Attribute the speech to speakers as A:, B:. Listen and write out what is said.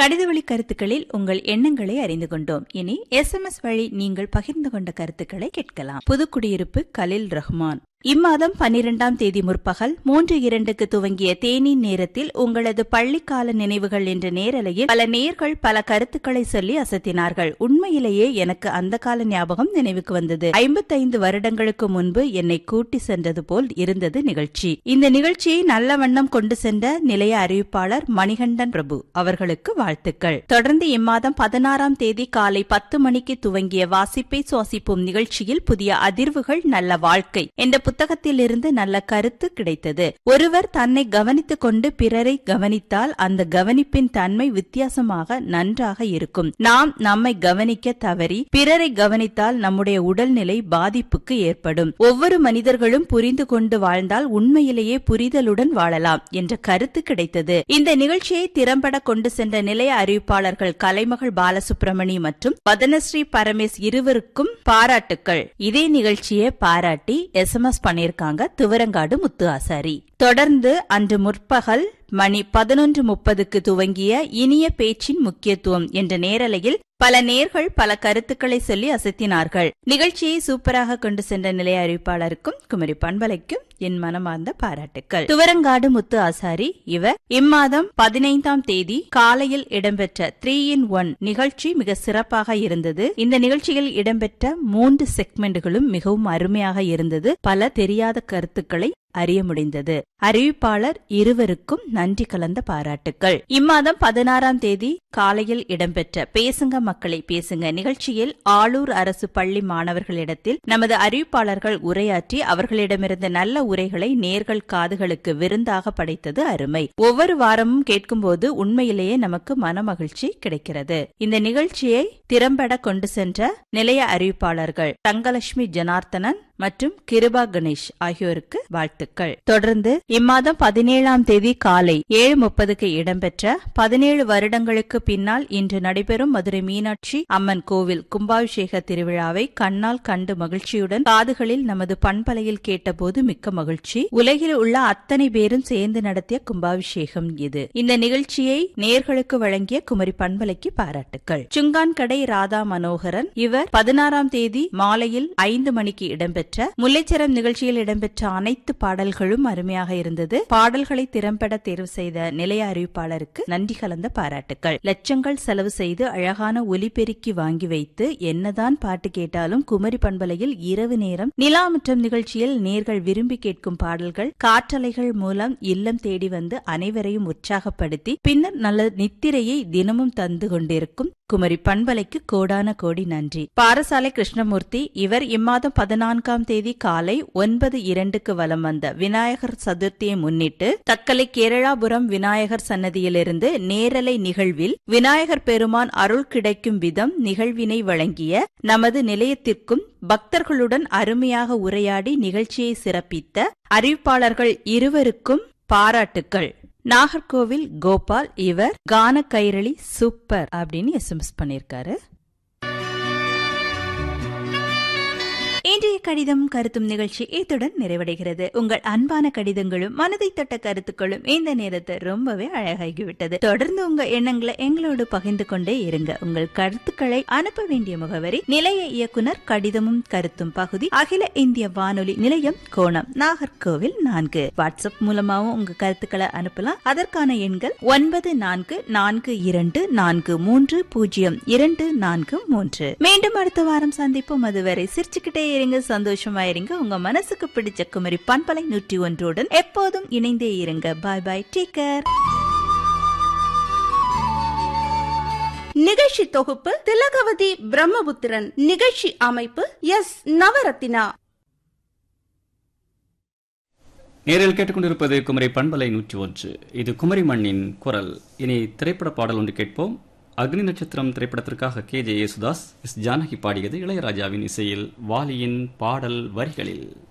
A: கடிதவழி கருத்துக்களில் உங்கள் எண்ணங்களை அறிந்து கொண்டோம் இனி எஸ்எம்எஸ் வழி நீங்கள் பகிர்ந்து கொண்ட கருத்துக்களை கேட்கலாம் புதுக்குடியிருப்பு கலில் ரஹ்மான் இம்மாதம் பன்னிரெண்டாம் தேதி முற்பகல் மூன்று இரண்டுக்கு துவங்கிய தேநீர் நேரத்தில் உங்களது பள்ளிக்கால நினைவுகள் என்ற நேரலையில் பல நேர்கள் பல கருத்துக்களை சொல்லி அசத்தினார்கள் உண்மையிலேயே எனக்கு அந்த கால ஞாபகம் நினைவுக்கு வந்தது ஐம்பத்தைந்து வருடங்களுக்கு முன்பு என்னை கூட்டி சென்றது போல் இருந்தது நிகழ்ச்சி இந்த நிகழ்ச்சியை நல்ல வண்ணம் கொண்டு சென்ற நிலைய அறிவிப்பாளர் மணிகண்டன் பிரபு அவர்களுக்கு வாழ்த்துக்கள் தொடர்ந்து இம்மாதம் பதினாறாம் தேதி காலை பத்து மணிக்கு துவங்கிய வாசிப்பை சுவாசிப்போம் நிகழ்ச்சியில் புதிய அதிர்வுகள் நல்ல வாழ்க்கை என்ற புத்தகத்திலிருந்து நல்ல கருத்து கிடைத்தது ஒருவர் தன்னை கவனித்துக் கொண்டு பிறரை கவனித்தால் அந்த கவனிப்பின் தன்மை வித்தியாசமாக நன்றாக இருக்கும் நாம் நம்மை கவனிக்க தவறி பிறரை கவனித்தால் நம்முடைய உடல்நிலை பாதிப்புக்கு ஏற்படும் ஒவ்வொரு மனிதர்களும் புரிந்து கொண்டு வாழ்ந்தால் உண்மையிலேயே புரிதலுடன் வாழலாம் என்ற கருத்து கிடைத்தது இந்த நிகழ்ச்சியை திறம்பட கொண்டு சென்ற நிலைய அறிவிப்பாளர்கள் கலைமகள் பாலசுப்ரமணி மற்றும் வதனஸ்ரீ பரமேஷ் இருவருக்கும் பாராட்டுக்கள் இதே நிகழ்ச்சியை பாராட்டி எஸ்எம்எஸ் பண்ணிருக்காங்க துவரங்காடு முத்து ஆசாரி தொடர்ந்து அன்று முற்பகல் மணி பதினொன்று முப்பதுக்கு துவங்கிய இனிய பேச்சின் முக்கியத்துவம் என்ற நேரலையில் பல நேர்கள் பல கருத்துக்களை சொல்லி அசத்தினார்கள் நிகழ்ச்சியை சூப்பராக கொண்டு சென்ற நிலைய அறிவிப்பாளருக்கும் குமரி பண்பலைக்கும் என் மனமார்ந்த பாராட்டுக்கள் துவரங்காடு முத்து ஆசாரி இவர் இம்மாதம் பதினைந்தாம் தேதி காலையில் இடம்பெற்ற த்ரீ இன் ஒன் நிகழ்ச்சி மிக சிறப்பாக இருந்தது இந்த நிகழ்ச்சியில் இடம்பெற்ற மூன்று செக்மெண்ட்களும் மிகவும் அருமையாக இருந்தது பல தெரியாத கருத்துக்களை அறிய முடிந்தது அறிவிப்பாளர் இருவருக்கும் நன்றி கலந்த பாராட்டுக்கள் இம்மாதம் பதினாறாம் தேதி காலையில் இடம்பெற்ற பேசுங்க மக்களை பேசுங்க நிகழ்ச்சியில் ஆளூர் அரசு பள்ளி மாணவர்களிடத்தில் நமது அறிவிப்பாளர்கள் உரையாற்றி அவர்களிடமிருந்த நல்ல உரைகளை நேர்கள் காதுகளுக்கு விருந்தாக படைத்தது அருமை ஒவ்வொரு வாரமும் கேட்கும்போது உண்மையிலேயே நமக்கு மனமகிழ்ச்சி கிடைக்கிறது இந்த நிகழ்ச்சியை திறம்பட கொண்டு சென்ற நிலைய அறிவிப்பாளர்கள் தங்கலட்சுமி ஜனார்த்தனன் மற்றும் கிருபா கணேஷ் ஆகியோருக்கு வாழ்த்துக்கள் தொடர்ந்து இம்மாதம் பதினேழாம் தேதி காலை ஏழு முப்பதுக்கு இடம்பெற்ற பதினேழு வருடங்களுக்கு பின்னால் இன்று நடைபெறும் மதுரை மீனாட்சி அம்மன் கோவில் கும்பாபிஷேக திருவிழாவை கண்ணால் கண்டு மகிழ்ச்சியுடன் காதுகளில் நமது பண்பலையில் கேட்டபோது மிக்க மகிழ்ச்சி உலகில் உள்ள அத்தனை பேரும் சேர்ந்து நடத்திய கும்பாபிஷேகம் இது இந்த நிகழ்ச்சியை நேர்களுக்கு வழங்கிய குமரி பண்பலைக்கு பாராட்டுக்கள் சுங்கான் கடை ராதா மனோகரன் இவர் பதினாறாம் தேதி மாலையில் ஐந்து மணிக்கு இடம்பெற்ற முல்லைச்சரம் நிகழ்ச்சியில் இடம்பெற்ற அனைத்து பாடல்களும் அருமையாக இருந்தது பாடல்களை திறம்பட தேர்வு செய்த நிலைய அறிவிப்பாளருக்கு நன்றி கலந்த பாராட்டுக்கள் லட்சங்கள் செலவு செய்து அழகான ஒலிபெருக்கி வாங்கி வைத்து என்னதான் பாட்டு கேட்டாலும் குமரி பண்பலையில் இரவு நேரம் நிலாமுற்றம் நிகழ்ச்சியில் நேர்கள் விரும்பி கேட்கும் பாடல்கள் காற்றலைகள் மூலம் இல்லம் தேடி வந்து அனைவரையும் உற்சாகப்படுத்தி பின்னர் நல்ல நித்திரையை தினமும் தந்து கொண்டிருக்கும் குமரி பண்பலைக்கு கோடான கோடி நன்றி பாரசாலை கிருஷ்ணமூர்த்தி இவர் இம்மாதம் பதினான்காம் தேதி காலை ஒன்பது இரண்டுக்கு வலம் வந்த விநாயகர் சதுர்த்தியை முன்னிட்டு தக்கலை கேரளாபுரம் விநாயகர் சன்னதியிலிருந்து நேரலை நிகழ்வில் விநாயகர் பெருமான் அருள் கிடைக்கும் விதம் நிகழ்வினை வழங்கிய நமது நிலையத்திற்கும் பக்தர்களுடன் அருமையாக உரையாடி நிகழ்ச்சியை சிறப்பித்த அறிவிப்பாளர்கள் இருவருக்கும் பாராட்டுக்கள் நாகர்கோவில் கோபால் இவர் கான கைரளி சூப்பர் அப்படின்னு எஸ்எம்எஸ் பண்ணிருக்காரு இன்றைய கடிதம் கருத்தும் நிகழ்ச்சி இத்துடன் நிறைவடைகிறது உங்கள் அன்பான கடிதங்களும் மனதை தொட்ட கருத்துக்களும் இந்த நேரத்தை ரொம்பவே அழகாகிவிட்டது தொடர்ந்து உங்க எண்ணங்களை எங்களோடு பகிர்ந்து கொண்டே இருங்க உங்கள் கருத்துக்களை அனுப்ப வேண்டிய முகவரி நிலைய இயக்குனர் கடிதமும் கருத்தும் பகுதி அகில இந்திய வானொலி நிலையம் கோணம் நாகர்கோவில் நான்கு வாட்ஸ்அப் மூலமாகவும் உங்க கருத்துக்களை அனுப்பலாம் அதற்கான எண்கள் ஒன்பது நான்கு நான்கு இரண்டு நான்கு மூன்று பூஜ்ஜியம் இரண்டு நான்கு மூன்று மீண்டும் அடுத்த வாரம் சந்திப்போம் அதுவரை சிரிச்சுக்கிட்டே இருங்க சந்தோஷமா இருங்க உங்க மனசுக்கு பிடிச்ச குமரி பண்பலை நூற்றி ஒன்றுடன் எப்போதும் இணைந்தே இருங்க பாய் பாய் டேக் கேர்
B: நிகழ்ச்சி தொகுப்பு திலகவதி பிரம்மபுத்திரன் நிகழ்ச்சி அமைப்பு எஸ் நவரத்தினா
C: நேரில் கேட்டுக்கொண்டிருப்பது குமரி பண்பலை நூற்றி ஒன்று இது குமரி மண்ணின் குரல் இனி திரைப்பட பாடல் ஒன்று கேட்போம் அக்னி நட்சத்திரம் திரைப்படத்திற்காக K J Yesudas S Janaki பாடியது இளையராஜாவின் இசையில் வாலியின் பாடல் வரிகளில்